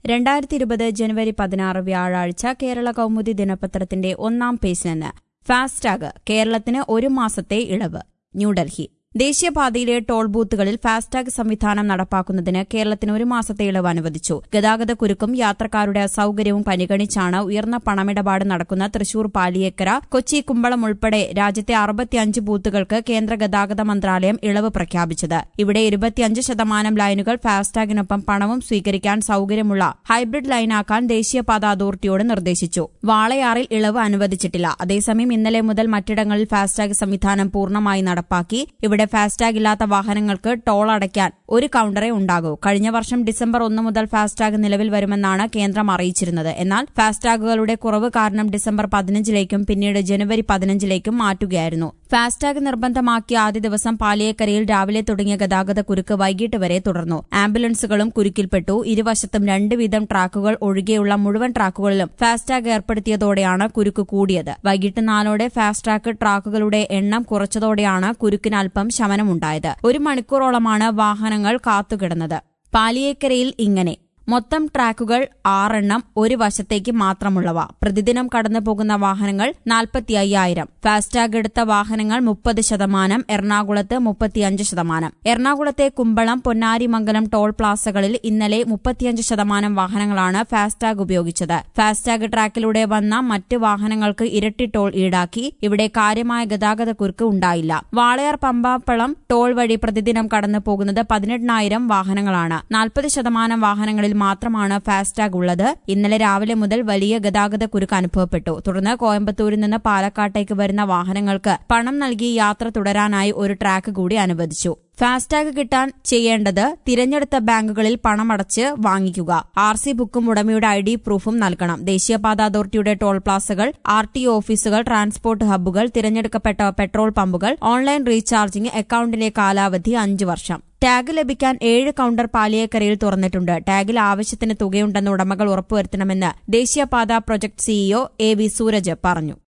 രണ്ടായിരത്തി ഇരുപത് ജനുവരി പതിനാറ് വ്യാഴാഴ്ച കേരള കൗമുദി ദിനപത്രത്തിന്റെ ഒന്നാം പേജിൽ നിന്ന് ഫാസ്ടാഗ് കേരളത്തിന് ഒരു മാസത്തെ ഇളവ് ന്യൂഡൽഹി ദേശീയപാതയിലെ ടോൾ ബൂത്തുകളിൽ ഫാസ്ടാഗ് സംവിധാനം നടപ്പാക്കുന്നതിന് കേരളത്തിന് ഒരു മാസത്തെ ഇളവ് അനുവദിച്ചു ഗതാഗത കുരുക്കും യാത്രക്കാരുടെ അസൌകര്യവും പരിഗണിച്ചാണ് ഉയർന്ന പണമിടപാട് നടക്കുന്ന തൃശൂർ പാലിയേക്കര കൊച്ചി കുമ്പളം ഉൾപ്പെടെ രാജ്യത്തെ അറുപത്തിയഞ്ച് ബൂത്തുകൾക്ക് കേന്ദ്ര ഗതാഗത മന്ത്രാലയം ഇളവ് പ്രഖ്യാപിച്ചത് ഇവിടെ ഇരുപത്തിയഞ്ച് ശതമാനം ലൈനുകൾ ഫാസ്ടാഗിനൊപ്പം പണവും സ്വീകരിക്കാൻ സൌകര്യമുള്ള ഹൈബ്രിഡ് ലൈനാക്കാൻ ദേശീയപാത അതോറിറ്റിയോട് നിർദ്ദേശിച്ചു വാളയാറിൽ ഇളവ് അനുവദിച്ചിട്ടില്ല അതേസമയം ഇന്നലെ മുതൽ മറ്റിടങ്ങളിൽ ഫാസ്ടാഗ് സംവിധാനം പൂർണ്ണമായി നടപ്പാക്കി ഇവിടെ ഫാസ്ടാഗ് ഇല്ലാത്ത വാഹനങ്ങൾക്ക് ടോൾ അടയ്ക്കാൻ ഒരു കൌണ്ടറേ ഉണ്ടാകൂ കഴിഞ്ഞ വർഷം ഡിസംബർ ഒന്ന് മുതൽ ഫാസ്ടാഗ് നിലവിൽ വരുമെന്നാണ് കേന്ദ്രം അറിയിച്ചിരുന്നത് എന്നാൽ ഫാസ്ടാഗുകളുടെ കുറവ് കാരണം ഡിസംബർ പതിനഞ്ചിലേക്കും പിന്നീട് ജനുവരി പതിനഞ്ചിലേക്കും മാറ്റുകയായിരുന്നു ഫാസ്ടാഗ് നിർബന്ധമാക്കിയ ആദ്യ ദിവസം പാലിയേക്കരയിൽ രാവിലെ തുടങ്ങിയ ഗതാഗത കുരുക്ക് വൈകിട്ട് വരെ തുടർന്നു ആംബുലൻസുകളും കുരുക്കിൽപ്പെട്ടു ഇരുവശത്തും രണ്ട് വീതം ട്രാക്കുകൾ ഒഴികെയുള്ള മുഴുവൻ ട്രാക്കുകളിലും ഫാസ്ടാഗ് ഏർപ്പെടുത്തിയതോടെയാണ് കുരുക്ക് കൂടിയത് വൈകിട്ട് നാലോടെ ഫാസ്ട്രാക്ക് ട്രാക്കുകളുടെ എണ്ണം കുറച്ചതോടെയാണ് കുരുക്കിന് അല്പം ശമനമുണ്ടായത് ഒരു മണിക്കൂറോളമാണ് വാഹനങ്ങൾ കാത്തുകിടന്നത് പാലിയേക്കരയിൽ ഇങ്ങനെ മൊത്തം ട്രാക്കുകൾ ആറെണ്ണം ഒരു വശത്തേക്ക് മാത്രമുള്ളവ പ്രതിദിനം കടന്നു പോകുന്ന വാഹനങ്ങൾ നാൽപ്പത്തി അയ്യായിരം ഫാസ്ടാഗ് എടുത്ത വാഹനങ്ങൾ മുപ്പത് ശതമാനം എറണാകുളത്ത് മുപ്പത്തിയഞ്ച് ശതമാനം എറണാകുളത്തെ കുമ്പളം പൊന്നാരിമംഗലം ടോൾ പ്ലാസകളിൽ ഇന്നലെ മുപ്പത്തിയഞ്ച് ശതമാനം വാഹനങ്ങളാണ് ഫാസ്ടാഗ് ഉപയോഗിച്ചത് ഫാസ്ടാഗ് ട്രാക്കിലൂടെ വന്ന മറ്റ് വാഹനങ്ങൾക്ക് ഇരട്ടി ടോൾ ഈടാക്കി ഇവിടെ കാര്യമായ ഗതാഗത കുരുക്ക് ഉണ്ടായില്ല വാളയാർ പമ്പാപ്പളം ടോൾ വഴി പ്രതിദിനം കടന്നു പോകുന്നത് പതിനെണ്ണായിരം വാഹനങ്ങളാണ് നാൽപ്പത് ശതമാനം വാഹനങ്ങളിൽ മാത്രമാണ് ഫാസ്ടാഗ് ഉള്ളത് ഇന്നലെ രാവിലെ മുതൽ വലിയ ഗതാഗത കുരുക്ക് അനുഭവപ്പെട്ടു തുടർന്ന് കോയമ്പത്തൂരിൽ നിന്ന് പാലക്കാട്ടേക്ക് വരുന്ന വാഹനങ്ങൾക്ക് പണം നൽകി യാത്ര തുടരാനായി ഒരു ട്രാക്ക് കൂടി അനുവദിച്ചു ഫാസ്ടാഗ് കിട്ടാൻ ചെയ്യേണ്ടത് തിരഞ്ഞെടുത്ത ബാങ്കുകളിൽ പണമടച്ച് വാങ്ങിക്കുക ആർ സി ബുക്കും ഉടമയുടെ ഐ ഡി പ്രൂഫും നൽകണം ദേശീയപാത അതോറിറ്റിയുടെ ടോൾ പ്ലാസകൾ ആർ ടി ഓഫീസുകൾ ട്രാൻസ്പോർട്ട് ഹബ്ബുകൾ തിരഞ്ഞെടുക്കപ്പെട്ട പെട്രോൾ പമ്പുകൾ ഓൺലൈൻ റീചാർജിംഗ് അക്കൌണ്ടിലെ കാലാവധി അഞ്ച് വർഷം ടാഗ് ലഭിക്കാൻ ഏഴ് കൌണ്ടർ പാലിയേക്കരയിൽ തുറന്നിട്ടുണ്ട് ടാഗിൽ ആവശ്യത്തിന് തുകയുണ്ടെന്ന് ഉടമകൾ ഉറപ്പുവരുത്തണമെന്ന് ദേശീയപാത project CEO A V Sooraj പറഞ്ഞു